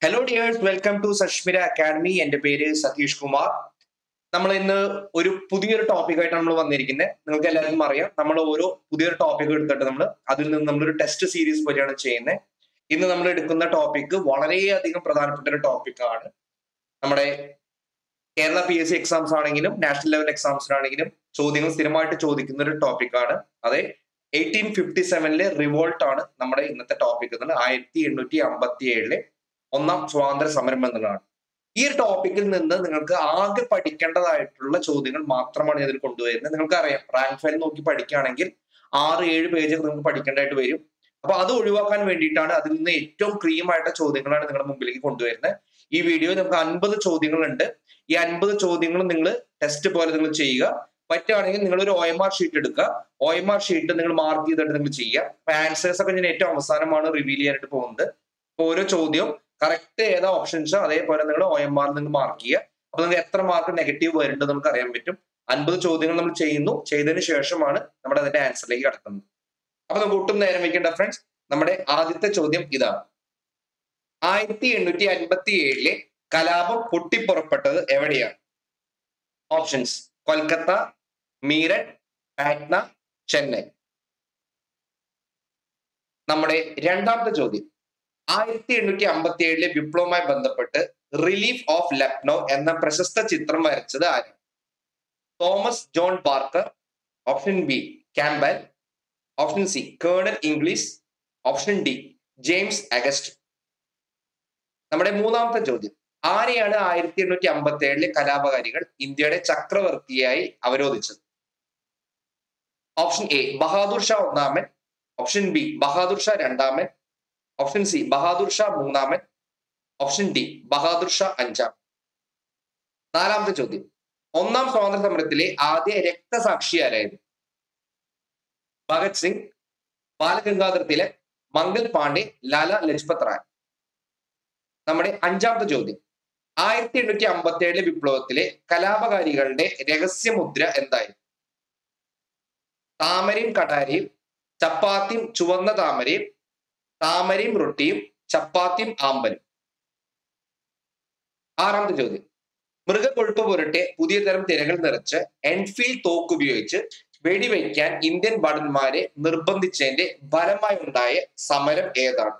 hello dears welcome to സഷ്മിര academy എന്റെ പേര് സതീഷ് കുമാർ നമ്മൾ ഇന്ന് ഒരു പുതിയൊരു ടോപ്പിക്കായിട്ട് നമ്മൾ വന്നിരിക്കുന്നത് നിങ്ങൾക്ക് എല്ലാവർക്കും അറിയാം നമ്മൾ ഓരോ പുതിയൊരു ടോപ്പിക് എടുത്തിട്ട് നമ്മൾ അതിൽ നിന്ന് നമ്മളൊരു ടെസ്റ്റ് സീരീസ് പോലെയാണ് ചെയ്യുന്നത് ഇന്ന് നമ്മൾ എടുക്കുന്ന ടോപ്പിക് വളരെയധികം പ്രധാനപ്പെട്ട ഒരു ടോപ്പിക്കാണ് നമ്മുടെ Kerala P S C exams ആണെങ്കിലും നാഷണൽ ലെവൽ എക്സാംസിനാണെങ്കിലും ചോദ്യങ്ങൾ സ്ഥിരമായിട്ട് ചോദിക്കുന്ന ഒരു ടോപ്പിക്കാണ് അതെ എയ്റ്റീൻ ഫിഫ്റ്റി സെവനിലെ റിവോൾട്ട് ആണ് നമ്മുടെ ഇന്നത്തെ ടോപ്പിക് എന്നുള്ളത് ആയിരത്തി എണ്ണൂറ്റി അമ്പത്തി ഏഴിലെ ഒന്നാം സ്വാതന്ത്ര്യ സമരം എന്നുള്ളതാണ് ഈ ഒരു ടോപ്പിക്കിൽ നിന്ന് നിങ്ങൾക്ക് ആകെ പഠിക്കേണ്ടതായിട്ടുള്ള ചോദ്യങ്ങൾ മാത്രമാണ് ഇതിൽ കൊണ്ടുവരുന്നത് നിങ്ങൾക്ക് അറിയാം റാങ്ക് ഫയൽ നോക്കി പഠിക്കുകയാണെങ്കിൽ ആറ് ഏഴ് പേജ് നിങ്ങൾക്ക് പഠിക്കേണ്ടതായിട്ട് വരും അപ്പൊ അത് ഒഴിവാക്കാൻ വേണ്ടിയിട്ടാണ് അതിൽ നിന്ന് ഏറ്റവും ക്രീം ആയിട്ട് ചോദ്യങ്ങളാണ് നിങ്ങളുടെ മുമ്പിലേക്ക് കൊണ്ടുവരുന്നത് ഈ വീഡിയോയിൽ നമുക്ക് അൻപത് ചോദ്യങ്ങളുണ്ട് ഈ അൻപത് ചോദ്യങ്ങൾ നിങ്ങൾ ടെസ്റ്റ് പോലെ നിങ്ങൾ ചെയ്യുക പറ്റുകയാണെങ്കിൽ നിങ്ങൾ ഒരു ഒ എം ആർ ഷീറ്റ് എടുക്കുക ഒ എം ആർ ഷീറ്റ് നിങ്ങൾ മാർക്ക് ചെയ്തിട്ട് നിങ്ങൾ ചെയ്യുക അപ്പൊ ആൻസേഴ്സ് ഒക്കെ ഞാൻ ഏറ്റവും അവസാനമാണ് റിവീൽ ചെയ്യാനായിട്ട് പോകുന്നത് അപ്പൊ ഓരോ ചോദ്യവും കറക്റ്റ് ഏതാ ഓപ്ഷൻസ് അതേപോലെ നിങ്ങൾ ഒ എം ആറിൽ നിങ്ങൾ മാർക്ക് ചെയ്യുക അപ്പൊ നിങ്ങൾക്ക് എത്ര മാർക്ക് നെഗറ്റീവ് വരുന്നുണ്ട് നമുക്ക് അറിയാൻ പറ്റും അൻപത് ചോദ്യങ്ങൾ നമ്മൾ ചെയ്യുന്നു ചെയ്തതിന് ശേഷമാണ് നമ്മുടെ അതിന്റെ ആൻസറിലേക്ക് കടക്കുന്നത് അപ്പൊ നമുക്ക് ഒട്ടും നേരം വെക്കേണ്ട ഫ്രണ്ട്സ് നമ്മുടെ ആദ്യത്തെ ചോദ്യം ഇതാണ് ആയിരത്തി എണ്ണൂറ്റി അൻപത്തി ഏഴിലെ കലാപം പൊട്ടിപ്പുറപ്പെട്ടത് എവിടെയാണ് ഓപ്ഷൻസ് കൊൽക്കത്ത മീററ്റ് പാറ്റ്ന ചെന്നൈ നമ്മുടെ രണ്ടാമത്തെ ചോദ്യം ആയിരത്തി എണ്ണൂറ്റി അമ്പത്തി ഏഴിലെ വിപ്ലവവുമായി ബന്ധപ്പെട്ട് റിലീഫ് ഓഫ് ലക്നോ എന്ന പ്രശസ്ത ചിത്രം വരച്ചത് ആര് Thomas John Parker option B Campbell option C Colonel English option D James August നമ്മുടെ മൂന്നാമത്തെ ചോദ്യം ആരെയാണ് ആയിരത്തി എണ്ണൂറ്റി അമ്പത്തി ഏഴിലെ കലാപകാരികൾ ഇന്ത്യയുടെ ചക്രവർത്തിയായി അവരോധിച്ചത് ഓപ്ഷൻ എ ബഹാദൂർ ഷാ ഒന്നാമൻ ഓപ്ഷൻ ബി ബഹാദൂർ ഷാ രണ്ടാമൻ ഓപ്ഷൻ സി ബഹാദൂർ ഷാ മൂന്നാമൻ ഓപ്ഷൻ ഡി ബഹാദൂർ ഷാ അഞ്ചാം നാലാമത്തെ ചോദ്യം ഒന്നാം സ്വാതന്ത്ര്യ സമരത്തിലെ ആദ്യ രക്തസാക്ഷി ആരായിരുന്നു ഭഗത് സിംഗ് ബാലഗംഗാധർ തിലക് മംഗൾ പാണ്ഡെ ലാല ലജ്പത് റായ് നമ്മുടെ അഞ്ചാമത്തെ ചോദ്യം ആയിരത്തി എണ്ണൂറ്റി അമ്പത്തി ഏഴിലെ വിപ്ലവത്തിലെ കലാപകാരികളുടെ രഹസ്യമുദ്ര എന്തായിരുന്നു താമരയും കടാരിയും ചപ്പാത്തിയും ചുവന്ന താമരയും താമരയും റൊട്ടിയും ചപ്പാത്തിയും ആമ്പലും ആറാമത്തെ ചോദ്യം മൃഗക്കൊഴുപ്പ് പുരട്ടെ പുതിയ തരം തിരകൾ നിറച്ച് എൻഫീൽഡ് തോക്ക് ഉപയോഗിച്ച് വെടിവെക്കാൻ ഇന്ത്യൻ ഭടന്മാരെ നിർബന്ധിച്ചതിന്റെ ഫലമായി ഉണ്ടായ സമരം ഏതാണ്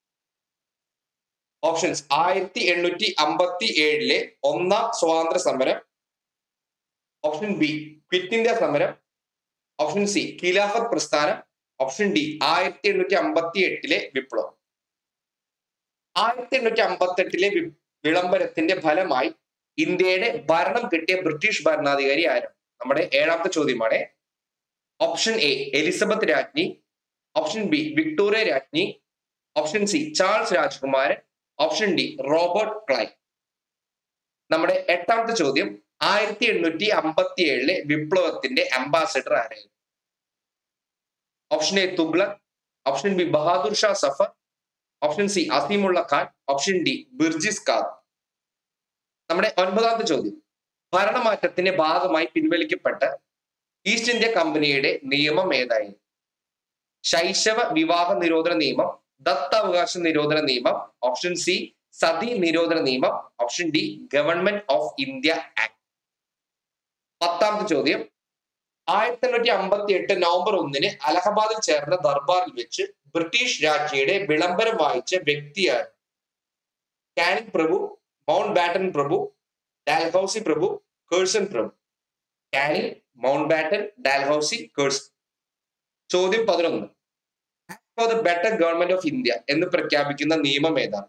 ഓപ്ഷൻസ് ആയിരത്തി എണ്ണൂറ്റി അമ്പത്തി ഏഴിലെ ഒന്നാം സ്വാതന്ത്ര്യ സമരം ഓപ്ഷൻ ബി ക്വിറ്റ് ഇന്ത്യ സമരം ഓപ്ഷൻ സി ഖിലാഫത്ത് പ്രസ്ഥാനം ഓപ്ഷൻ ഡി ആയിരത്തി എണ്ണൂറ്റി അമ്പത്തി എട്ടിലെ വിപ്ലവം ആയിരത്തി എണ്ണൂറ്റി അമ്പത്തി എട്ടിലെ വിളംബരത്തിന്റെ ഫലമായി ഇന്ത്യയുടെ ഭരണം കിട്ടിയ ബ്രിട്ടീഷ് ഭരണാധികാരി ആരാണ് നമ്മുടെ ഏഴാമത്തെ ചോദ്യമാണ് ഓപ്ഷൻ എ എലിസബത്ത് രാജ്ഞി ഓപ്ഷൻ ബി വിക്ടോറിയ രാജ്ഞി ഓപ്ഷൻ സി ചാൾസ് രാജ്കുമാരൻ ഓപ്ഷൻ ഡി റോബർട്ട് ക്ലൈ നമ്മുടെ എട്ടാമത്തെ ചോദ്യം ആയിരത്തി എണ്ണൂറ്റി അമ്പത്തി ഏഴിലെ വിപ്ലവത്തിന്റെ അംബാസിഡർ ആരായിരുന്നു option A Tughlaq option B Bahadur Shah Zafar option C Azimullah Khan option D Birjis Khan നമ്മുടെ ഒൻപതാമത്തെ ചോദ്യം ഭരണമാറ്റത്തിന്റെ ഭാഗമായി പിൻവലിക്കപ്പെട്ട ഈസ്റ്റ് ഇന്ത്യ കമ്പനിയുടെ നിയമം ഏതായിരുന്നു ശൈശവ വിവാഹ നിരോധന നിയമം ദത്താവകാശ നിരോധന നിയമം ഓപ്ഷൻ സി സതി നിരോധന നിയമം option D Government of India Act പത്താമത്തെ ചോദ്യം ആയിരത്തി എണ്ണൂറ്റി അമ്പത്തി എട്ട് നവംബർ ഒന്നിന് അലഹബാദിൽ ചേർന്ന ദർബാറിൽ വെച്ച് ബ്രിട്ടീഷ് രാജ്ഞിയുടെ വിളംബരം വായിച്ച വ്യക്തിയാണ് കാനിങ് പ്രഭു മൗണ്ട് ബാറ്റൻ പ്രഭു ഡാൽഹൌസി പ്രഭു കേഴ്സൺ പ്രഭു Canning Mountbatten Dalhousie Curzon ചോദ്യം പതിനൊന്ന് for the Better Government of India എന്ന് പ്രഖ്യാപിക്കുന്ന നിയമം ഏതാണ്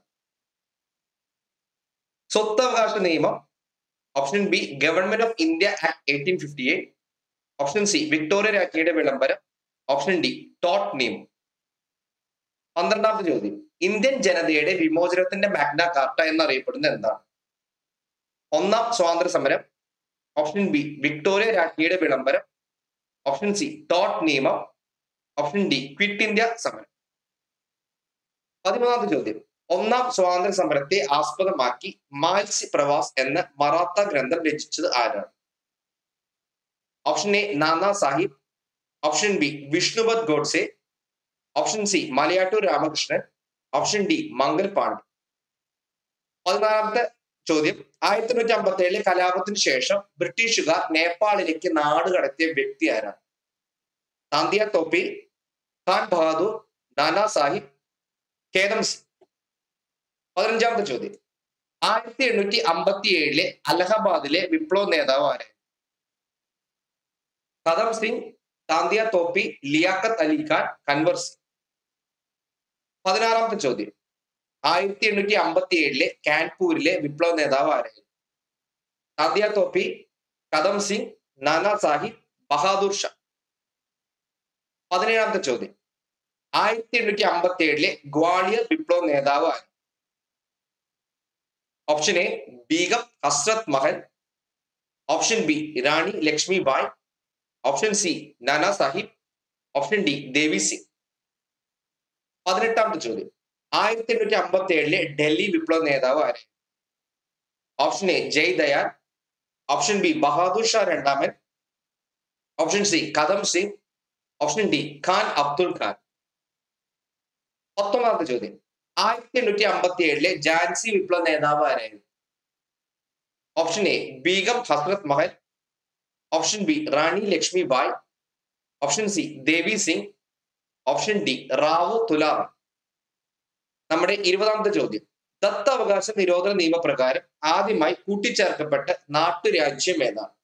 സ്വത്തവകാശ നിയമം option B Government of India Act eighteen fifty eight option C Victoria രാജ്ഞിയുടെ വിളംബരം ഓപ്ഷൻ ഡി ടോട്ട് നിയമം പന്ത്രണ്ടാമത്തെ ചോദ്യം ഇന്ത്യൻ ജനതയുടെ വിമോചനത്തിന്റെ മാഗ്ന കാർട്ട എന്നറിയപ്പെടുന്നത് എന്താണ് ഒന്നാം സ്വാതന്ത്ര്യ സമരം ഓപ്ഷൻ ബി വിക്ടോറിയ രാജ്ഞിയുടെ വിളംബരം ഓപ്ഷൻ സി ടോട്ട് നിയമം ഓപ്ഷൻ ഡി ക്വിറ്റ് ഇന്ത്യ സമരം പതിമൂന്നാമത്തെ ചോദ്യം ഒന്നാം സ്വാതന്ത്ര്യ സമരത്തെ ആസ്പദമാക്കി മാൽസി പ്രവാസ് എന്ന മറാത്ത ഗ്രന്ഥം രചിച്ചത് ആരാണ് option A Nana Sahib option B Vishnupant Godse option C Malayattoor Ramakrishnan option D Mangal Pandey പതിനാലാമത്തെ ചോദ്യം ആയിരത്തി എണ്ണൂറ്റി അമ്പത്തി ഏഴിലെ കലാപത്തിന് ശേഷം ബ്രിട്ടീഷുകാർ നേപ്പാളിലേക്ക് നാട് കടത്തിയ വ്യക്തി ആരാണ് താന്തിയ തോപ്പി ഖാൻ ബഹാദൂർ നാനാ സാഹിബ് കേദം സിംഗ് പതിനഞ്ചാമത്തെ ചോദ്യം ആയിരത്തി എണ്ണൂറ്റി അമ്പത്തി ഏഴിലെ അലഹബാദിലെ വിപ്ലവ നേതാവ് ആരായിരുന്നു കദം സിംഗ് താന്തിയ തോപ്പി ലിയാഖത്ത് അലി ഖാൻ കൻവർ സിംഗ് പതിനാറാമത്തെ ചോദ്യം ആയിരത്തി എണ്ണൂറ്റി അമ്പത്തി ഏഴിലെ കാൻപൂരിലെ വിപ്ലവ നേതാവ് ആരായിരുന്നു താന്തിയ തോപ്പി കദം സിംഗ് നാനാ സാഹിബ് ബഹാദൂർ ഷാ പതിനേഴാമത്തെ ചോദ്യം ആയിരത്തി എണ്ണൂറ്റി അമ്പത്തി ഏഴിലെ ഗ്വാളിയർ വിപ്ലവ നേതാവ് ആര് option A Begum Hazrat Mahal option B Rani Lakshmi Bai option C Nana Sahib option D Devi Singh പതിനെട്ടാമത്തെ ചോദ്യം ആയിരത്തി എണ്ണൂറ്റി അമ്പത്തി ഏഴിലെ ഡൽഹി വിപ്ലവ നേതാവ് ആരായിരുന്നു option A Jai Dayal option B Bahadur Shah രണ്ടാമൻ option C Kadam Singh option D Khan Abdul Khan പത്തൊമ്പതാമത്തെ ചോദ്യം ആയിരത്തി എണ്ണൂറ്റി അമ്പത്തി ഏഴിലെ ജാൻസി വിപ്ലവ നേതാവ് ആരായിരുന്നു option A Begum Hazrat Mahal option B Rani Lakshmi Bai option C Devi Singh option D Rao Tularam നമ്മുടെ ഇരുപതാമത്തെ ചോദ്യം ദത്തവകാശ നിരോധന നിയമപ്രകാരം ആദ്യമായി കൂട്ടിച്ചേർക്കപ്പെട്ട നാട്ടുരാജ്യം ഏതാണ്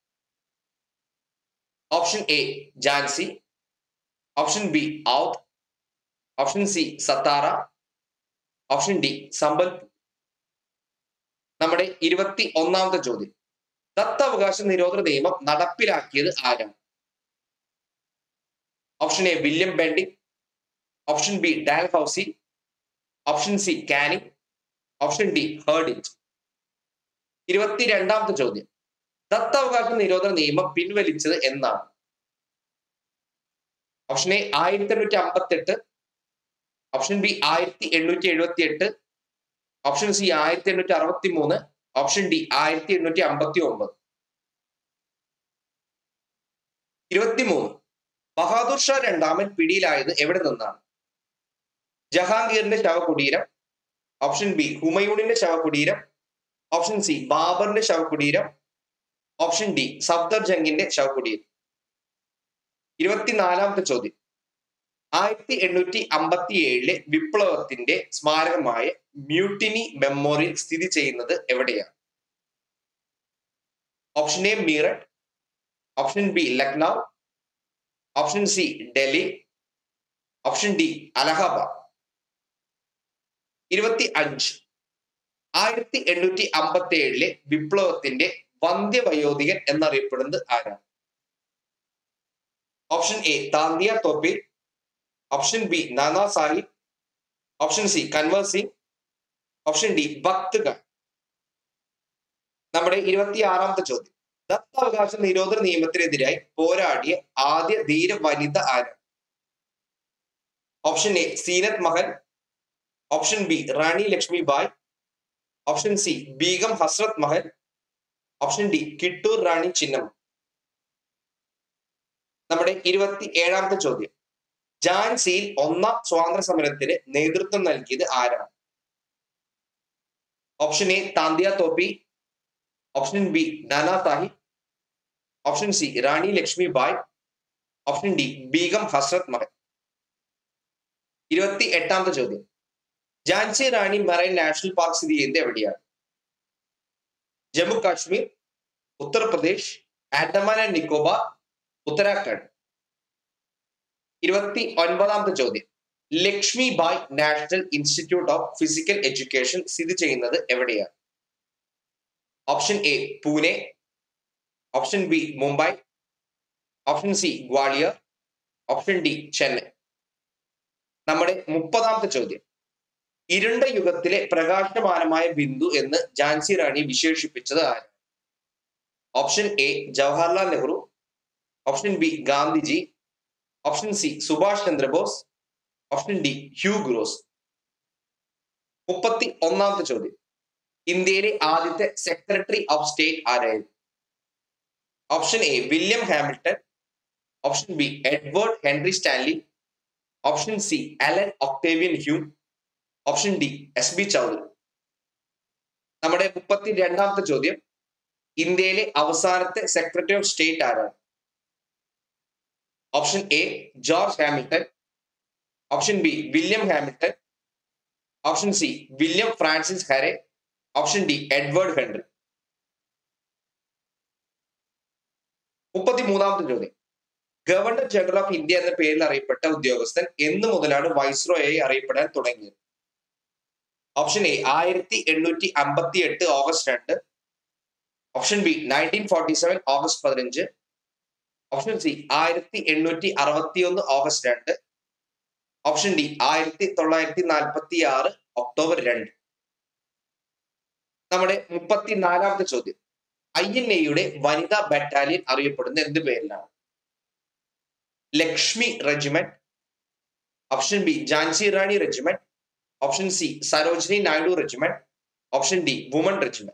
option A Jhansi option B Oudh option C Satara option D Sambalpur നമ്മുടെ ഇരുപത്തി ഒന്നാമത്തെ ചോദ്യം ദത്തവകാശ നിരോധന നിയമം നടപ്പിലാക്കിയത് ആരാണ് option A William Bentinck option B Dalhousie option C Canning option D Hardinge ഇരുപത്തിരണ്ടാമത്തെ ചോദ്യം ദത്തവകാശ നിരോധന നിയമം പിൻവലിച്ചത് എന്നാണ് ഓപ്ഷൻ എ ആയിരത്തി എണ്ണൂറ്റി അമ്പത്തി എട്ട് ഓപ്ഷൻ ബി ആയിരത്തി എണ്ണൂറ്റി എഴുപത്തി എട്ട് ഓപ്ഷൻ സി ആയിരത്തി എണ്ണൂറ്റി അറുപത്തി മൂന്ന് ഓപ്ഷൻ ഡി ആയിരത്തി എണ്ണൂറ്റി അമ്പത്തി ഒമ്പത് ഇരുപത്തിമൂന്ന് ബഹാദൂർ ഷാ രണ്ടാമൻ പിടിയിലായത് എവിടെ നിന്നാണ് ജഹാംഗീറിന്റെ ശവകുടീരം ഓപ്ഷൻ ബി ഹുമയൂണിന്റെ ശവകുടീരം ഓപ്ഷൻ സി ബാബറിന്റെ ശവകുടീരം ഓപ്ഷൻ ഡി സഫ്ദർ ജംഗിന്റെ ശവകുടീരം ഇരുപത്തിനാലാമത്തെ ചോദ്യം ആയിരത്തി എണ്ണൂറ്റി അമ്പത്തി ഏഴിലെ വിപ്ലവത്തിന്റെ സ്മാരകമായ മ്യൂട്ടിനി മെമ്മോറിയൽ സ്ഥിതി ചെയ്യുന്നത് എവിടെയാണ് option A Meerut option B Lucknow option C Delhi option D Allahabad ഇരുപത്തി അഞ്ച് ആയിരത്തി എണ്ണൂറ്റി അമ്പത്തി ഏഴിലെ വിപ്ലവത്തിന്റെ വന്ധ്യവയോധികൻ എന്നറിയപ്പെടുന്നത് ആരാണ് option A Tantia Tope option B Nana Sahib option C Kunwar Singh option D Bakht Khan നമ്മുടെ ഇരുപത്തി ആറാമത്തെ ചോദ്യം ദത്താവകാശ നിരോധന നിയമത്തിനെതിരായി പോരാടിയ ആദ്യ ധീര വനിത ആരാണ് option A Zeenat Mahal option B Rani Lakshmi Bai option C Begum Hazrat Mahal option D Kittur Rani Chennamma നമ്മുടെ ഇരുപത്തി ഏഴാമത്തെ ചോദ്യം ഝാൻസിയിൽ ഒന്നാം സ്വാതന്ത്ര്യ സമരത്തിന് നേതൃത്വം നൽകിയത് ആരാണ് option A Tantia Tope option B Nana Sahib option C Rani Lakshmi Bai option D Begum Hazrat Mahal ഇരുപത്തി എട്ടാമത്തെ ചോദ്യം Jhansi Rani marine national park സ്ഥിതി ചെയ്യുന്നത് എവിടെയാണ് ജമ്മു കാശ്മീർ ഉത്തർപ്രദേശ് ആൻഡമാൻ ആൻഡ് നിക്കോബാർ ഉത്തരാഖണ്ഡ് ഇരുപത്തി ഒൻപതാമത്തെ ചോദ്യം Lakshmi Bai national institute of physical education സ്ഥിതി ചെയ്യുന്നത് എവിടെയാണ് option A Pune option B Mumbai option C Gwalior option D Chennai നമ്മുടെ മുപ്പതാമത്തെ ചോദ്യം ഇരുണ്ട യുഗത്തിലെ പ്രകാശമാനമായ ബിന്ദു എന്ന് ഝാൻസി റാണി വിശേഷിപ്പിച്ചത് ആര് option A Jawaharlal Nehru option B Gandhiji option C Subhash Chandra Bose option D Hugh Rose മുപ്പത്തി ഒന്നാമത്തെ ചോദ്യം ഇന്ത്യയിലെ ആദ്യത്തെ സെക്രട്ടറി ഓഫ് സ്റ്റേറ്റ് ആരായിരുന്നു option A William Hamilton option B Edward Henry Stanley option C Allan Octavian Hume option D S B Chaudhuri നമ്മുടെ മുപ്പത്തി രണ്ടാമത്തെ ചോദ്യം ഇന്ത്യയിലെ അവസാനത്തെ സെക്രട്ടറി ഓഫ് സ്റ്റേറ്റ് ആരാണ് option A George Hamilton option B William Hamilton option C William Francis ഹാരെ option D Edward Henry മുപ്പത്തി മൂന്നാമത്തെ ചോദ്യം ഗവർണർ ജനറൽ ഓഫ് ഇന്ത്യ എന്ന പേരിൽ അറിയപ്പെട്ട ഉദ്യോഗസ്ഥൻ എന്ന് മുതലാണ് വൈസ്രോയായി അറിയപ്പെടാൻ തുടങ്ങിയത് ഓപ്ഷൻ എ ആയിരത്തി എണ്ണൂറ്റി അമ്പത്തി എട്ട് ഓഗസ്റ്റ് രണ്ട് option B nineteen forty seven August പതിനഞ്ച് ഓപ്ഷൻ സി ആയിരത്തി എണ്ണൂറ്റി അറുപത്തി ഒന്ന് ഓഗസ്റ്റ് രണ്ട് ഓപ്ഷൻ ഡി ആയിരത്തി തൊള്ളായിരത്തി നാൽപ്പത്തി ആറ് ഒക്ടോബർ രണ്ട് നമ്മുടെ മുപ്പത്തിനാലാമത്തെ ചോദ്യം ഐ എൻ എയുടെ വനിതാ ബറ്റാലിയൻ അറിയപ്പെടുന്ന എന്ത് പേരിലാണ് Lakshmi regiment option B Jhansi Rani regiment option C Sarojini Naidu regiment option D woman regiment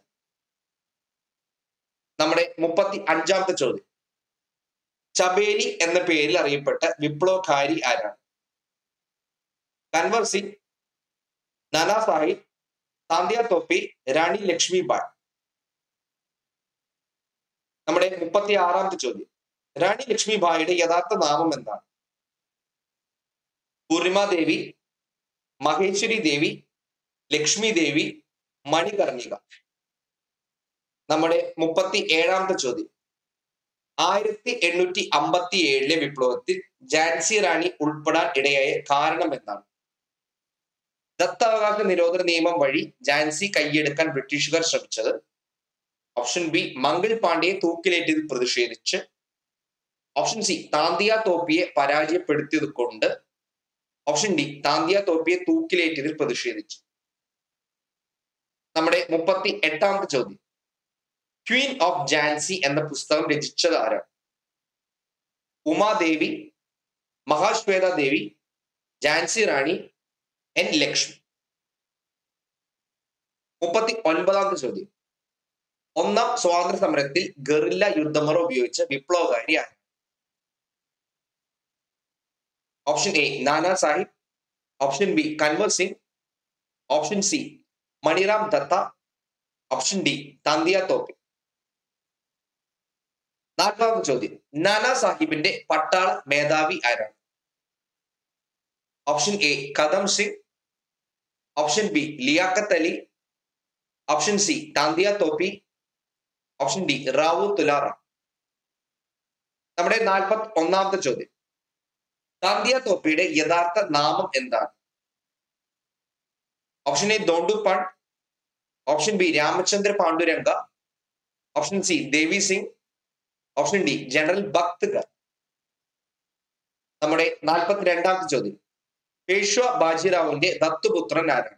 നമ്മുടെ മുപ്പത്തി അഞ്ചാമത്തെ ചോദ്യം ചബേലി എന്ന പേരിൽ അറിയപ്പെട്ട വിപ്ലവകാരി ആരാണ് കൻവർ സിംഗ് നാനാ സാഹിബ് താന്തിയ തോപ്പി റാണി ലക്ഷ്മി ബായ് നമ്മുടെ മുപ്പത്തി ആറാമത്തെ ചോദ്യം റാണി ലക്ഷ്മി ബായിയുടെ യഥാർത്ഥ നാമം എന്താണ് പൂർണിമ ദേവി മഹേശ്വരി ദേവി ലക്ഷ്മി ദേവി മണികർണിക നമ്മുടെ മുപ്പത്തി ഏഴാമത്തെ ചോദ്യം ആയിരത്തി എണ്ണൂറ്റി അമ്പത്തി ഏഴിലെ വിപ്ലവത്തിൽ ജാൻസി റാണി ഉൾപ്പെടാൻ ഇടയായ കാരണം എന്താണ് ദത്തവകാശ നിരോധന നിയമം വഴി ജാൻസി കൈയെടുക്കാൻ ബ്രിട്ടീഷുകാർ ശ്രമിച്ചത് ഓപ്ഷൻ ബി മംഗൾ പാണ്ഡെയെ തൂക്കിലേറ്റതിൽ പ്രതിഷേധിച്ച് ഓപ്ഷൻ സി താന്തിയ തോപ്പിയെ പരാജയപ്പെടുത്തിയത് കൊണ്ട് ഓപ്ഷൻ ഡി താന്തിയ തോപ്പിയെ തൂക്കിലേറ്റതിൽ പ്രതിഷേധിച്ചു നമ്മുടെ മുപ്പത്തി എട്ടാമത്തെ ചോദ്യം ക്വീൻ ഓഫ് ജാൻസി എന്ന പുസ്തകം രചിച്ചത് ആരാണ് ഉമാദേവി മഹാശ്വേത ദേവി ജാൻസി റാണി എൻ ലക്ഷ്മി മുപ്പത്തി ഒൻപതാമത്തെ ചോദ്യം ഒന്നാം സ്വാതന്ത്ര്യ സമരത്തിൽ ഗറില്ല യുദ്ധമുറ ഉപയോഗിച്ച വിപ്ലവകാരി ആരാണ് option A Nana Sahib option B Kunwar Singh option C Maniram Dutta option D Tantia Tope നാൽപ്പതാമത്തെ ചോദ്യം നാനാ സാഹിബിന്റെ പട്ടാള മേധാവി ആരാണ് option A Kadam Singh option B Liaquat Ali option C Tantia Tope option D Rao Tularam നമ്മുടെ നാൽപ്പത്തി ഒന്നാമത്തെ ചോദ്യം താന്തിയ തോപ്പിയുടെ യഥാർത്ഥ നാമം എന്താണ് option A Dhondupant option B Ramachandra Panduranga option C Devi Singh option D general ഭക്തകർ നമ്മുടെ നാൽപ്പത്തിരണ്ടാമത്തെ ചോദ്യം പേഷ്വ ബാജിറാവുവിന്റെ ദത്തുപുത്രൻ ആരാണ്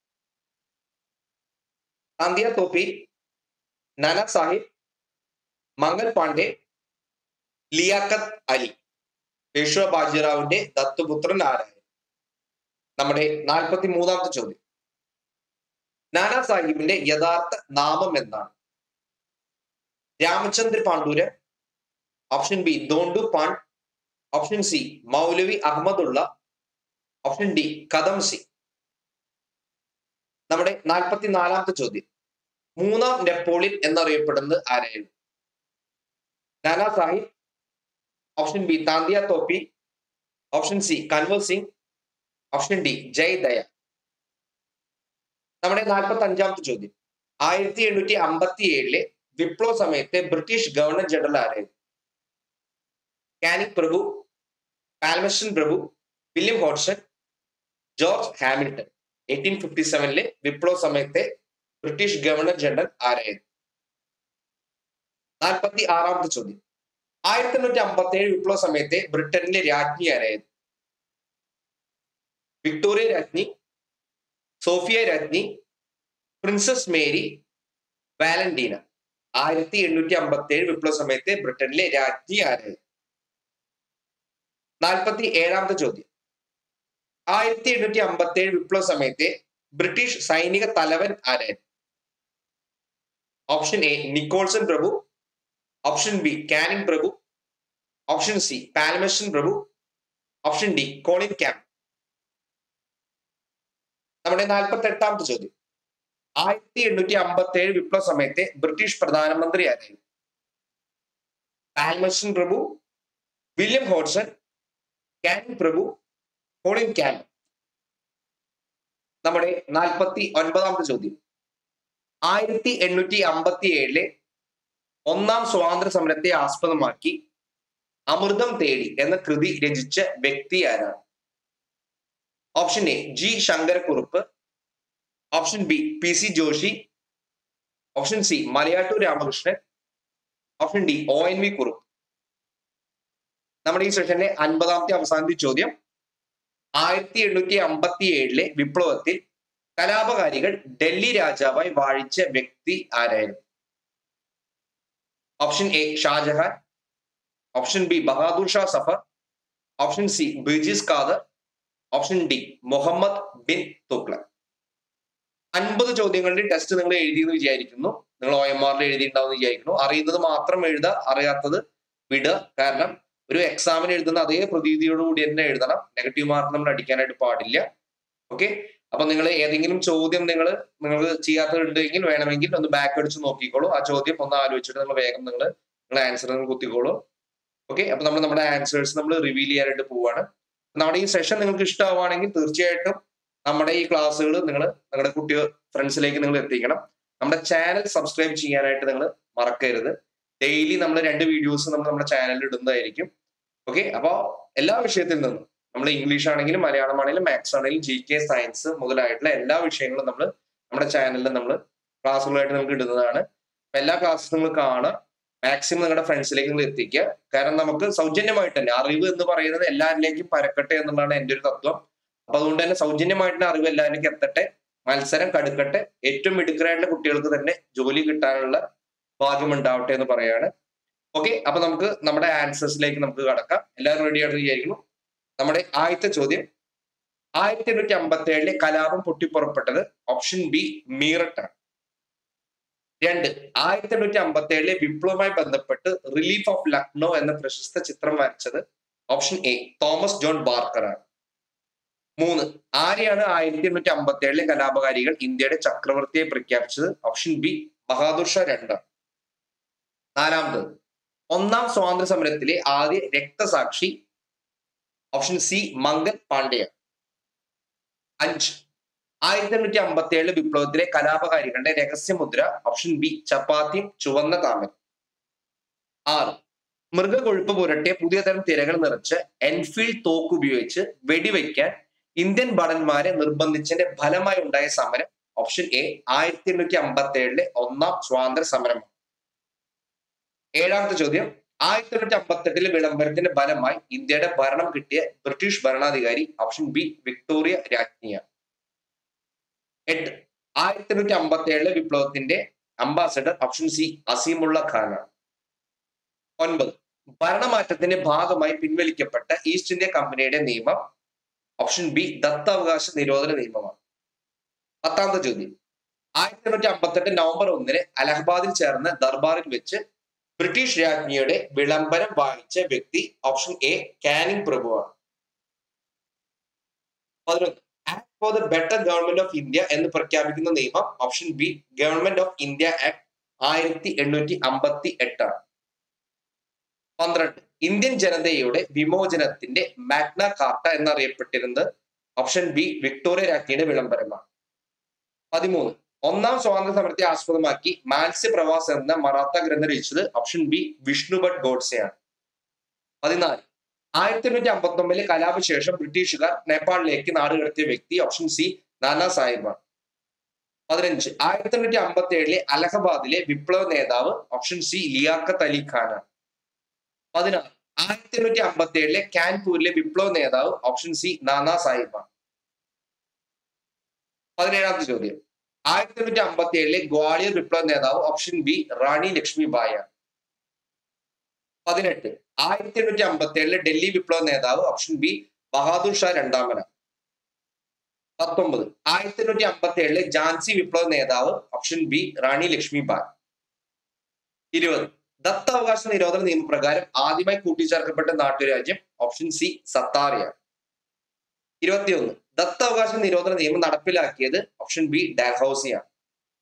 താന്തിയ തോപ്പി നാനാ സാഹിബ് മംഗൾ പാണ്ഡെ ലിയാഖത്ത് അലി പേഷ്വ ബാജിറാവുവിന്റെ ദത്തുപുത്രൻ ആരായിരുന്നു നമ്മുടെ നാൽപ്പത്തി മൂന്നാമത്തെ ചോദ്യം നാനാ സാഹിബിന്റെ യഥാർത്ഥ നാമം എന്താണ് Ramachandra Pandurang option B Dhondu Pant option C Maulvi Ahmadullah option D Kadam Singh നമ്മുടെ നാൽപ്പത്തിനാലാമത്തെ ചോദ്യം മൂന്നാം നെപ്പോളിയൻ എന്നറിയപ്പെടുന്നത് ആരായിരുന്നു Nana Sahib option B Tantia Tope option C Kunwar Singh option D Jai Dayal നമ്മുടെ നാൽപ്പത്തി അഞ്ചാമത്തെ ചോദ്യം ആയിരത്തി എണ്ണൂറ്റി അമ്പത്തി ഏഴിലെ വിപ്ലവ സമയത്തെ ബ്രിട്ടീഷ് ഗവർണർ ജനറൽ ആരായിരുന്നു കാനിക് പ്രഭു പാൽമസ്റ്റൺ പ്രഭു William Hodson George Hamilton eighteen fifty സെവനിലെ വിപ്ലവ സമയത്തെ ബ്രിട്ടീഷ് ഗവർണർ ജനറൽ ആരായിരുന്നു നാൽപ്പത്തി ആറാമത്തെ ചോദ്യം ആയിരത്തി എണ്ണൂറ്റി അമ്പത്തി ഏഴ് വിപ്ലവ സമയത്തെ ബ്രിട്ടനിലെ രാജ്ഞി ആരായിരുന്നു വിക്ടോറിയ രാജ്ഞി സോഫിയ രാജ്ഞി പ്രിൻസസ് മേരി വാലന്റീന ആയിരത്തി എണ്ണൂറ്റി അമ്പത്തി ഏഴ് വിപ്ലവ സമയത്തെ ബ്രിട്ടനിലെ രാജ്ഞി ആരായിരുന്നു നാൽപ്പത്തി ഏഴാമത്തെ ചോദ്യം ആയിരത്തി എണ്ണൂറ്റി അമ്പത്തി ഏഴ് വിപ്ലവ സമയത്തെ ബ്രിട്ടീഷ് സൈനിക തലവൻ ആരായിരുന്നു ഓപ്ഷൻ എ നിക്കോൾസൺ പ്രഭു ഓപ്ഷൻ ബി കാനിങ് പ്രഭു ഓപ്ഷൻ സി പാലമസ്റ്റൻ പ്രഭു ഓപ്ഷൻ ഡി കോളിൻ ക്യാമ്പ് നമ്മുടെ നാൽപ്പത്തി എട്ടാമത്തെ ചോദ്യം ആയിരത്തി എണ്ണൂറ്റി അമ്പത്തി ഏഴ് വിപ്ലവ സമയത്തെ ബ്രിട്ടീഷ് പ്രധാനമന്ത്രി ആരായിരുന്നു പാൽമസ്റ്റൺ പ്രഭു വില്യം ഹോഡ്സൺ കാനിങ് പ്രഭു കോളിൻ ക്യാൻ നമ്മുടെ നാൽപ്പത്തി ഒൻപതാമത്തെ ചോദ്യം ആയിരത്തി എണ്ണൂറ്റി അമ്പത്തി ഏഴിലെ ഒന്നാം സ്വാതന്ത്ര്യ സമരത്തെ ആസ്പദമാക്കി അമൃതം തേടി എന്ന കൃതി രചിച്ച വ്യക്തി ആരാണ് option A G Sankara Kurup option B P C Joshi option C Malayattoor Ramakrishnan option D O N V Kurup നമ്മുടെ ഈ സെഷന്റെ അൻപതാമത്തെ അവസാനത്തെ ചോദ്യം ആയിരത്തി എണ്ണൂറ്റി അമ്പത്തി ഏഴിലെ വിപ്ലവത്തിൽ കലാപകാരികൾ ഡൽഹി രാജാവായി വാഴിച്ച വ്യക്തി ആരായിരുന്നു option A Shah Jahan option B Bahadur Shah Zafar option C Birjis Qadir option D Muhammad bin Tughlaq അൻപത് ചോദ്യങ്ങളുടെ ടെസ്റ്റ് നിങ്ങൾ എഴുതിയെന്ന് വിചാരിക്കുന്നു നിങ്ങൾ ഒ എം ആറിൽ എഴുതിയിട്ടുണ്ടാവും വിചാരിക്കുന്നു അറിയുന്നത് മാത്രം എഴുതുക അറിയാത്തത് വിടുക കാരണം ഒരു എക്സാമിന് എഴുതുന്ന അതേ പ്രതീതിയോട് കൂടി തന്നെ എഴുതണം നെഗറ്റീവ് മാർക്ക് നമ്മൾ അടിക്കാനായിട്ട് പാടില്ല ഓക്കെ അപ്പൊ നിങ്ങൾ ഏതെങ്കിലും ചോദ്യം നിങ്ങൾ നിങ്ങൾ ചെയ്യാത്തതുണ്ടെങ്കിൽ വേണമെങ്കിൽ ഒന്ന് ബാക്ക് അടിച്ച് നോക്കിക്കോളൂ ആ ചോദ്യം ഒന്ന് ആലോചിച്ചിട്ട് നിങ്ങൾ വേഗം നിങ്ങൾ നിങ്ങളുടെ ആൻസർ നിങ്ങൾ കുത്തിക്കോളൂ ഓക്കെ അപ്പൊ നമ്മൾ നമ്മുടെ ആൻസേഴ്സ് നമ്മൾ റിവീൽ ചെയ്യാനായിട്ട് പോവാണ് നമ്മുടെ ഈ സെഷൻ നിങ്ങൾക്ക് ഇഷ്ടമാവുകയാണെങ്കിൽ തീർച്ചയായിട്ടും നമ്മുടെ ഈ ക്ലാസ്സുകൾ നിങ്ങൾ നിങ്ങളുടെ കുട്ടികൾ ഫ്രണ്ട്സിലേക്ക് നിങ്ങൾ എത്തിക്കണം നമ്മുടെ ചാനൽ സബ്സ്ക്രൈബ് ചെയ്യാനായിട്ട് നിങ്ങൾ മറക്കരുത് ഡെയിലി നമ്മൾ രണ്ട് വീഡിയോസ് നമ്മൾ നമ്മുടെ ചാനലിൽ ഇടുന്നതായിരിക്കും ഓക്കെ അപ്പോൾ എല്ലാ വിഷയത്തിൽ നിന്നും നമ്മൾ ഇംഗ്ലീഷ് ആണെങ്കിലും മലയാളം ആണെങ്കിലും മാത്സ് ആണെങ്കിലും ജി കെ സയൻസ് മുതലായിട്ടുള്ള എല്ലാ വിഷയങ്ങളും നമ്മൾ നമ്മുടെ ചാനലിൽ നമ്മൾ ക്ലാസ്സുകളായിട്ട് നമുക്ക് ഇടുന്നതാണ് അപ്പൊ എല്ലാ ക്ലാസ്സും നിങ്ങൾ കാണുക മാക്സിമം നിങ്ങളുടെ ഫ്രണ്ട്സിലേക്ക് നിങ്ങൾ എത്തിക്കുക കാരണം നമുക്ക് സൗജന്യമായിട്ട് തന്നെ അറിവ് എന്ന് പറയുന്നത് എല്ലാവരിലേക്കും പരക്കട്ടെ എന്നുള്ളതാണ് എൻ്റെ ഒരു തത്വം അപ്പൊ അതുകൊണ്ട് തന്നെ സൗജന്യമായിട്ടുള്ള അറിവ് എല്ലാവരിലേക്കും എത്തട്ടെ മത്സരം കടുക്കട്ടെ ഏറ്റവും മിടുക്കരായിട്ടുള്ള കുട്ടികൾക്ക് തന്നെ ജോലി കിട്ടാനുള്ള ഭാഗ്യം ഉണ്ടാവട്ടെ എന്ന് പറയാണ് ഓക്കെ അപ്പൊ നമുക്ക് നമ്മുടെ ആൻസേഴ്സിലേക്ക് നമുക്ക് കടക്കാം എല്ലാവരും റെഡി ആണെന്ന് വിചാരിക്കുന്നു നമ്മുടെ ആദ്യത്തെ ചോദ്യം ആയിരത്തി എണ്ണൂറ്റി അമ്പത്തി ഏഴിലെ കലാപം പൊട്ടിപ്പുറപ്പെട്ടത് ഓപ്ഷൻ ബി മീററ്റാണ് രണ്ട് ആയിരത്തി എണ്ണൂറ്റി അമ്പത്തി ഏഴിലെ വിപ്ലവവുമായി ബന്ധപ്പെട്ട് റിലീഫ് ഓഫ് ലക്നോ എന്ന പ്രശസ്ത ചിത്രം വരച്ചത് option A Thomas John Barker ആണ് മൂന്ന് ആരെയാണ് ആയിരത്തി എണ്ണൂറ്റി അമ്പത്തി ഏഴിലെ കലാപകാരികൾ ഇന്ത്യയുടെ ചക്രവർത്തിയെ പ്രഖ്യാപിച്ചത് ഓപ്ഷൻ ബി ബഹാദൂർ ഷാ രണ്ടാണ് നാലാമത് ഒന്നാം സ്വാതന്ത്ര്യ സമരത്തിലെ ആദ്യ രക്തസാക്ഷി ഓപ്ഷൻ സി മംഗൽ പാണ്ഡ്യ അഞ്ച് ആയിരത്തി എണ്ണൂറ്റി അമ്പത്തി ഏഴ് വിപ്ലവത്തിലെ കലാപകാരികളുടെ രഹസ്യമുദ്ര ഓപ്ഷൻ ബി ചപ്പാത്തിയും ചുവന്ന താമര ആറ് മൃഗകൊഴുപ്പ് പുരട്ടിയ പുതിയ തരം തിരകൾ നിറച്ച് എൻഫീൽഡ് തോക്ക് ഉപയോഗിച്ച് വെടിവെക്കാൻ ഇന്ത്യൻ ഭടന്മാരെ നിർബന്ധിച്ചതിന്റെ ഫലമായി ഉണ്ടായ സമരം ഓപ്ഷൻ എ ആയിരത്തി എണ്ണൂറ്റി അമ്പത്തി ഏഴിലെ ഒന്നാം സ്വാതന്ത്ര്യ സമരം ഏഴാമത്തെ ചോദ്യം ആയിരത്തി തൊള്ളായിരത്തി അമ്പത്തെട്ടിലെ വിളംബരത്തിന്റെ ഫലമായി ഇന്ത്യയുടെ ഭരണം കിട്ടിയ ബ്രിട്ടീഷ് ഭരണാധികാരി ഓപ്ഷൻ ബി വിക്ടോറിയ രാജ്ഞിയാണ് എട്ട് ആയിരത്തി എണ്ണൂറ്റി അമ്പത്തി ഏഴിലെ വിപ്ലവത്തിന്റെ അംബാസഡർ ഓപ്ഷൻ സി അസീമുള്ള ഖാനാണ് ഒൻപത് ഭരണമാറ്റത്തിന്റെ ഭാഗമായി പിൻവലിക്കപ്പെട്ട ഈസ്റ്റ് ഇന്ത്യ കമ്പനിയുടെ നിയമം ഓപ്ഷൻ ബി ദത്താവകാശ നിരോധന നിയമമാണ് പത്താമത്തെ ചോദ്യം ആയിരത്തി എണ്ണൂറ്റി അമ്പത്തെട്ട് നവംബർ ഒന്നിന് അലഹബാദിൽ ചേർന്ന ദർബാറിൽ വെച്ച് ബ്രിട്ടീഷ് രാജ്ഞിയുടെ വിളംബരം വാങ്ങിച്ച വ്യക്തി ഓപ്ഷൻ എ കാനിങ് പ്രഭുവാണ് പതിനൊന്ന് Act for the Better Government of India എന്ന് പ്രഖ്യാപിക്കുന്ന നിയമം option B Government of India Act ആയിരത്തി എണ്ണൂറ്റി അമ്പത്തി എട്ടാണ് പന്ത്രണ്ട് ഇന്ത്യൻ ജനതയുടെ വിമോചനത്തിന്റെ മാഗ്ന കാർട്ട എന്നറിയപ്പെട്ടിരുന്നത് ഓപ്ഷൻ ബി വിക്ടോറിയ രാജ്ഞിയുടെ വിളംബരമാണ് പതിമൂന്ന് ഒന്നാം സ്വാതന്ത്ര്യ സമരത്തെ ആസ്പദമാക്കി മാത്സ്യപ്രവാസ് എന്ന മറാത്ത ഗ്രന്ഥം രചിച്ചത് ഓപ്ഷൻ ബി വിഷ്ണുഭട്ട് ഗോഡ്സെയാണ് പതിനാല് ആയിരത്തി എണ്ണൂറ്റി അമ്പത്തി ഒമ്പതിലെ കലാപശേഷം ബ്രിട്ടീഷുകാർ നേപ്പാളിലേക്ക് നാടുകടത്തിയ വ്യക്തി ഓപ്ഷൻ സി നാനാ സാഹിബാണ് പതിനഞ്ച് ആയിരത്തി എണ്ണൂറ്റി അമ്പത്തി ഏഴിലെ അലഹബാദിലെ വിപ്ലവ നേതാവ് ഓപ്ഷൻ സി ലിയാഖത്ത് അലി ഖാനാണ് പതിനാറ് ആയിരത്തി എണ്ണൂറ്റി അമ്പത്തി ഏഴിലെ കാൻപൂരിലെ വിപ്ലവ നേതാവ് ഓപ്ഷൻ സി നാനാ സാഹിബാണ് പതിനേഴാമത്തെ ചോദ്യം ആയിരത്തി എണ്ണൂറ്റി അമ്പത്തി ഏഴിലെ ഗ്വാളിയർ വിപ്ലവ നേതാവ് ഓപ്ഷൻ ബി റാണി ലക്ഷ്മി ബായാണ് പതിനെട്ട് ആയിരത്തി എണ്ണൂറ്റി അമ്പത്തി ഏഴിലെ ഡൽഹി വിപ്ലവ നേതാവ് ഓപ്ഷൻ ബി ബഹാദൂർ ഷാ രണ്ടാമനാണ് പത്തൊമ്പത് ആയിരത്തി എണ്ണൂറ്റി അമ്പത്തി ഏഴിലെ ഝാൻസി വിപ്ലവ നേതാവ് ഓപ്ഷൻ ബി റാണി ലക്ഷ്മി ബായ് ഇരുപത് ദത്താവകാശ നിരോധന നിയമപ്രകാരം ആദ്യമായി കൂട്ടിച്ചേർക്കപ്പെട്ട നാട്ടുരാജ്യം ഓപ്ഷൻ സി സത്താറിയാണ് ഇരുപത്തിയൊന്ന് ദത്താവകാശ നിരോധന നിയമം നടപ്പിലാക്കിയത് ഓപ്ഷൻ ബി ഡാൽഹൌസിയാണ്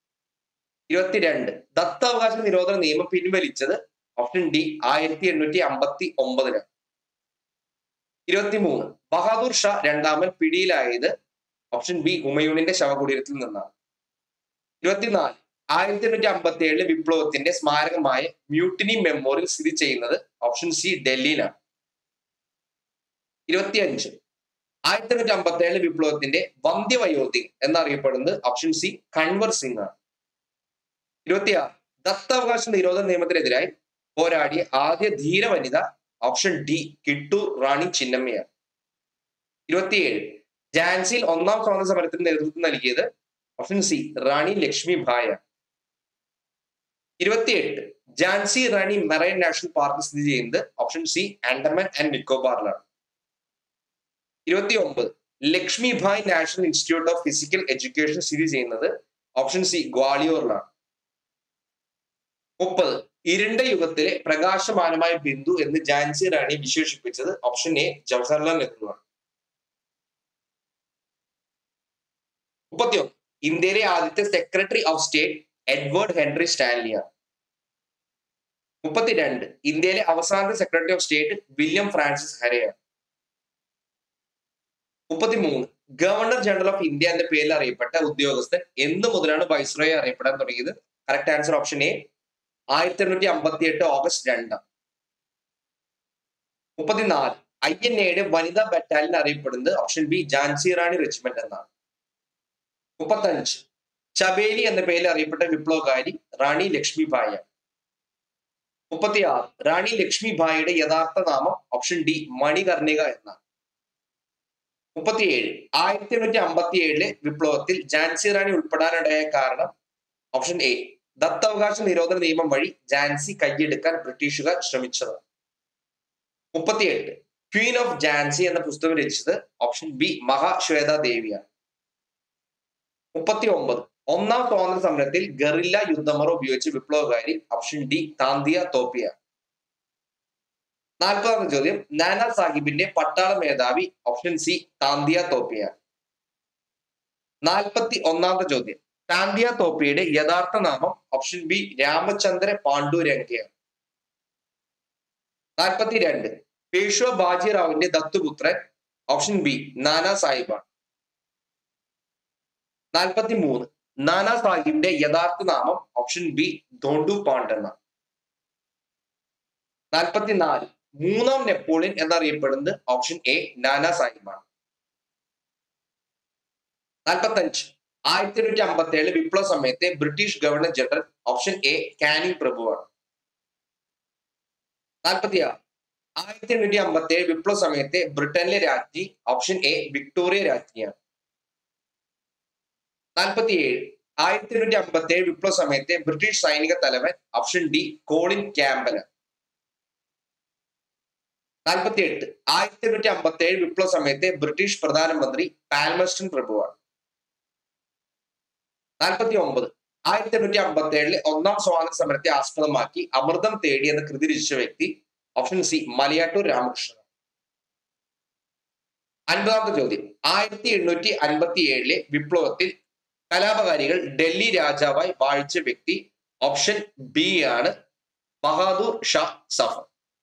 ഇരുപത്തിരണ്ട് ദത്താവകാശ നിരോധന നിയമം പിൻവലിച്ചത് ഓപ്ഷൻ ഡി ആയിരത്തി എണ്ണൂറ്റി അമ്പത്തി ഒമ്പതിലാണ് ഇരുപത്തിമൂന്ന് ബഹാദൂർ ഷാ രണ്ടാമൻ പിടിയിലായത് ഓപ്ഷൻ ബി ഹുമയൂണിന്റെ ശവകുടീരത്തിൽ നിന്നാണ് ഇരുപത്തിനാല് ആയിരത്തി എണ്ണൂറ്റി അമ്പത്തി ഏഴിലെ വിപ്ലവത്തിന്റെ സ്മാരകമായ മ്യൂട്ടിനി മെമ്മോറിയൽ സ്ഥിതി ചെയ്യുന്നത് ഓപ്ഷൻ സി ഡൽഹിയിലാണ് ഇരുപത്തിയഞ്ച് ആയിരത്തി എണ്ണൂറ്റി അമ്പത്തി ഏഴിലെ വിപ്ലവത്തിന്റെ വന്ധ്യവയോധി എന്നറിയപ്പെടുന്നത് ഓപ്ഷൻ സി കൺവർ സിംഗ് ആണ് ഇരുപത്തിയാറ് ദത്താവകാശ നിരോധന നിയമത്തിനെതിരായി പോരാടിയ ആദ്യ ധീര വനിത ഓപ്ഷൻ ഡി കിട്ടു റാണി ചിന്നമ്മയാണ് ഇരുപത്തിയേഴ് ഝാൻസിയിൽ ഒന്നാം സ്വാതന്ത്ര്യ സമരത്തിന് നേതൃത്വം നൽകിയത് ഓപ്ഷൻ സി റാണി ലക്ഷ്മി ഭായ ഇരുപത്തിയെട്ട് Jhansi Rani marine national park സ്ഥിതി ചെയ്യുന്നത് ഓപ്ഷൻ സി ആൻഡമാൻ ആൻഡ് നിക്കോബാറിലാണ് ഇരുപത്തി ഒമ്പത് Lakshmi Bai national institute of physical education സ്ഥിതി ചെയ്യുന്നത് ഓപ്ഷൻ സി ഗ്വാളിയോറിലാണ് മുപ്പത് ഇരുണ്ട യുഗത്തിലെ പ്രകാശമാനമായ ബിന്ദു എന്ന് ഝാൻസി റാണി വിശേഷിപ്പിച്ചത് ഓപ്ഷൻ എ ജവഹർലാൽ നെഹ്റു ആണ് മുപ്പത്തിയൊന്ന് ഇന്ത്യയിലെ ആദ്യത്തെ secretary of state Edward Henry സ്റ്റാൻലിയാണ് മുപ്പത്തിരണ്ട് ഇന്ത്യയിലെ അവസാനത്തെ secretary of state William Francis ഹരെയാണ് മുപ്പത്തിമൂന്ന് ഗവർണർ ജനറൽ ഓഫ് ഇന്ത്യ എന്ന പേരിൽ അറിയപ്പെട്ട ഉദ്യോഗസ്ഥൻ എന്ന് മുതലാണ് വൈസ്രോയെ അറിയപ്പെടാൻ തുടങ്ങിയത് കറക്റ്റ് ആൻസർ ഓപ്ഷൻ എ ആയിരത്തി എണ്ണൂറ്റി അമ്പത്തി എട്ട് ഓഗസ്റ്റ് രണ്ടാം മുപ്പത്തിനാല് ഐ എൻ എയുടെ വനിതാ ബറ്റാലിയൻ അറിയപ്പെടുന്നത് option B Jhansi Rani regiment എന്നാണ് മുപ്പത്തഞ്ച് ചബേലി എന്ന പേരിൽ അറിയപ്പെട്ട വിപ്ലവകാരി റാണി ലക്ഷ്മി ഭായ മുപ്പത്തിയാറ് റാണി ലക്ഷ്മി ഭായിയുടെ യഥാർത്ഥ നാമം ഓപ്ഷൻ ഡി മണികർണിക എന്നാണ് മുപ്പത്തിയേഴ് ആയിരത്തി എണ്ണൂറ്റി അമ്പത്തി ഏഴിലെ വിപ്ലവത്തിൽ ഝാൻസി റാണി ഉൾപ്പെടാനിടയായ കാരണം ഓപ്ഷൻ എ ദത്തവകാശ നിരോധന നിയമം വഴി ഝാൻസി കൈയെടുക്കാൻ ബ്രിട്ടീഷുകാർ ശ്രമിച്ചതാണ് മുപ്പത്തിയെട്ട് ക്വീൻ ഓഫ് ഝാൻസി എന്ന പുസ്തകം രചിച്ചത് ഓപ്ഷൻ ബി മഹാശ്വേത ദേവിയാണ് മുപ്പത്തി ഒമ്പത് ഒന്നാം സ്വാതന്ത്ര്യ സമരത്തിൽ ഗറില്ല യുദ്ധമറ ഉപയോഗിച്ച് വിപ്ലവകാരി ഓപ്ഷൻ ഡി താന്തിയ തോപ്പിയ നാൽപ്പതാമത്തെ ചോദ്യം നാനാ സാഹിബിന്റെ പട്ടാള മേധാവി ഓപ്ഷൻ സി താന്തിയ തോപ്പിയ നാൽപ്പത്തി ഒന്നാമത്തെ ചോദ്യം താന്തിയ തോപ്പിയുടെ യഥാർത്ഥ നാമം ഓപ്ഷൻ ബി രാമചന്ദ്ര പാണ്ഡുരംഗയാണ് നാൽപ്പത്തി രണ്ട് പേഷ്വ ബാജിറാവുവിന്റെ ദത്തുപുത്രൻ ഓപ്ഷൻ ബി നാനാ സാഹിബാണ് നാൽപ്പത്തി മൂന്ന് നാനാ സാഹിബിന്റെ യഥാർത്ഥ നാമം ഓപ്ഷൻ ബി ധോണ്ടു പാണ്ഡ് എന്നാണ് നാൽപ്പത്തിനാല് മൂന്നാം നെപ്പോളിയൻ എന്നറിയപ്പെടുന്നത് ഓപ്ഷൻ എ നാനാ സാഹിബാണ് നാൽപ്പത്തഞ്ച് ആയിരത്തി എണ്ണൂറ്റി അമ്പത്തി ഏഴ് വിപ്ലവ സമയത്തെ British governor general option A Canning പ്രഭുവാണ് നാൽപ്പത്തി ആറ് ആയിരത്തി എണ്ണൂറ്റി അമ്പത്തി ഏഴ് വിപ്ലവ സമയത്തെ ബ്രിട്ടനിലെ രാജ്ഞി ഓപ്ഷൻ എ വിക്ടോറിയ രാജ്ഞിയാണ് നാൽപ്പത്തി ഏഴ് ആയിരത്തി എണ്ണൂറ്റി അമ്പത്തി ഏഴ് വിപ്ലവ സമയത്തെ ബ്രിട്ടീഷ് സൈനിക തലവൻ ഓപ്ഷൻ ഡി കോളിൻ ക്യാമ്പല നാൽപ്പത്തി എട്ട് ആയിരത്തി എണ്ണൂറ്റി അമ്പത്തി ഏഴ് വിപ്ലവ സമയത്തെ ബ്രിട്ടീഷ് പ്രധാനമന്ത്രി പാൽമസ്റ്റൺ പ്രഭുവാണ് നാൽപ്പത്തി ഒമ്പത് ആയിരത്തി എണ്ണൂറ്റി അമ്പത്തി ഏഴിലെ ഒന്നാം സ്വാതന്ത്ര്യ സമരത്തെ ആസ്പദമാക്കി അമൃതം തേടി എന്ന കൃതി രചിച്ച വ്യക്തി ഓപ്ഷൻ സി മലയാറ്റൂർ രാമകൃഷ്ണൻ അൻപതാമത്തെ ചോദ്യം ആയിരത്തി എണ്ണൂറ്റി അൻപത്തി ഏഴിലെ വിപ്ലവത്തിൽ കലാപകാരികൾ ഡൽഹി രാജാവായി വാഴിച്ച വ്യക്തി ഓപ്ഷൻ ബി ആണ് ബഹാദൂർ ഷാ സഫർ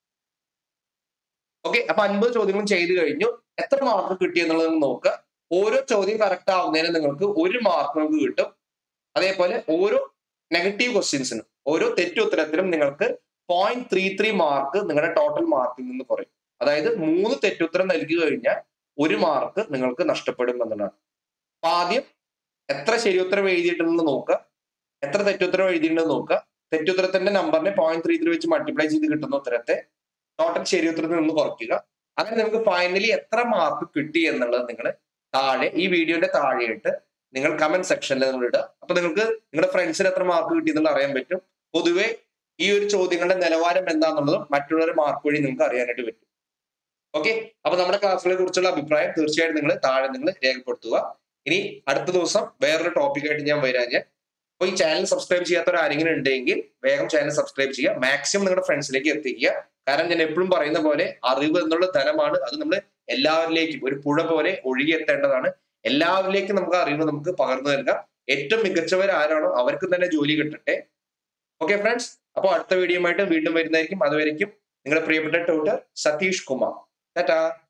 ഓക്കെ അപ്പൊ അൻപത് ചോദ്യങ്ങളും ചെയ്തു കഴിഞ്ഞു എത്ര മാർക്ക് കിട്ടി എന്നുള്ളത് നിങ്ങൾ നോക്കുക ഓരോ ചോദ്യം കറക്റ്റ് ആവുന്നതിന് നിങ്ങൾക്ക് ഒരു മാർക്ക് നിങ്ങൾക്ക് കിട്ടും അതേപോലെ ഓരോ നെഗറ്റീവ് ക്വസ്റ്റ്യൻസിനും ഓരോ തെറ്റുത്തരത്തിനും നിങ്ങൾക്ക് പോയിന്റ് ത്രീ ത്രീ മാർക്ക് നിങ്ങളുടെ ടോട്ടൽ മാർക്കിൽ നിന്ന് കുറയും അതായത് മൂന്ന് തെറ്റുത്തരം നൽകി കഴിഞ്ഞാൽ ഒരു മാർക്ക് നിങ്ങൾക്ക് നഷ്ടപ്പെടും എന്നുള്ളതാണ് അപ്പൊ ആദ്യം എത്ര ശരിയുത്തരം എഴുതിയിട്ടുണ്ടെന്ന് നോക്കുക എത്ര തെറ്റുത്തരം എഴുതിയിട്ടുണ്ടെന്ന് നോക്കുക തെറ്റുത്തരത്തിന്റെ നമ്പറിനെ പോയിന്റ് ത്രീ ത്രീ വെച്ച് മൾട്ടിപ്ലൈ ചെയ്ത് കിട്ടുന്ന ഉത്തരത്തെ ടോട്ടൽ ശരിയുത്തരത്തിൽ നിന്ന് കുറയ്ക്കുക അങ്ങനെ നമുക്ക് ഫൈനലി എത്ര മാർക്ക് കിട്ടി എന്നുള്ളത് നിങ്ങൾ താഴെ ഈ വീഡിയോന്റെ താഴെയായിട്ട് നിങ്ങൾ കമന്റ് സെക്ഷനിൽ നിങ്ങൾ ഇടുക അപ്പൊ നിങ്ങൾക്ക് നിങ്ങളുടെ ഫ്രണ്ട്സിന് എത്ര മാർക്ക് കിട്ടി എന്നുള്ളത് അറിയാൻ പറ്റും പൊതുവെ ഈ ഒരു ചോദ്യങ്ങളുടെ നിലവാരം എന്താണെന്നുള്ളതും മറ്റുള്ളവരുടെ മാർക്ക് വഴി നിങ്ങൾക്ക് അറിയാനായിട്ട് പറ്റും ഓക്കെ അപ്പൊ നമ്മുടെ ക്ലാസ്സുകളെ കുറിച്ചുള്ള അഭിപ്രായം തീർച്ചയായിട്ടും നിങ്ങൾ താഴെ നിങ്ങൾ രേഖപ്പെടുത്തുക ഇനി അടുത്ത ദിവസം വേറൊരു ടോപ്പിക്കായിട്ട് ഞാൻ വരാൻ ഞാൻ അപ്പൊ ഈ ചാനൽ സബ്സ്ക്രൈബ് ചെയ്യാത്തവർ ആരെങ്കിലും ഉണ്ടെങ്കിൽ വേഗം ചാനൽ സബ്സ്ക്രൈബ് ചെയ്യുക മാക്സിമം നിങ്ങളുടെ ഫ്രണ്ട്സിലേക്ക് എത്തിക്കുക കാരണം ഞാൻ എപ്പോഴും പറയുന്ന പോലെ അറിവ് എന്നുള്ള ധനമാണ് അത് നമ്മൾ എല്ലാവരിലേക്കും ഒരു പുഴ പോലെ ഒഴുകിയെത്തേണ്ടതാണ് എല്ലാവരിലേക്കും നമുക്ക് അറിവ് നമുക്ക് പകർന്നു നൽകാം ഏറ്റവും മികച്ചവർ ആരാണോ അവർക്ക് തന്നെ ജോലി കിട്ടട്ടെ ഓക്കെ ഫ്രണ്ട്സ് അപ്പോൾ അടുത്ത വീഡിയോയുമായിട്ട് വീണ്ടും വരുന്നതായിരിക്കും അതുവരെയും നിങ്ങളുടെ പ്രിയപ്പെട്ട ട്യൂട്ടർ സതീഷ് കുമാർ ടാറ്റാ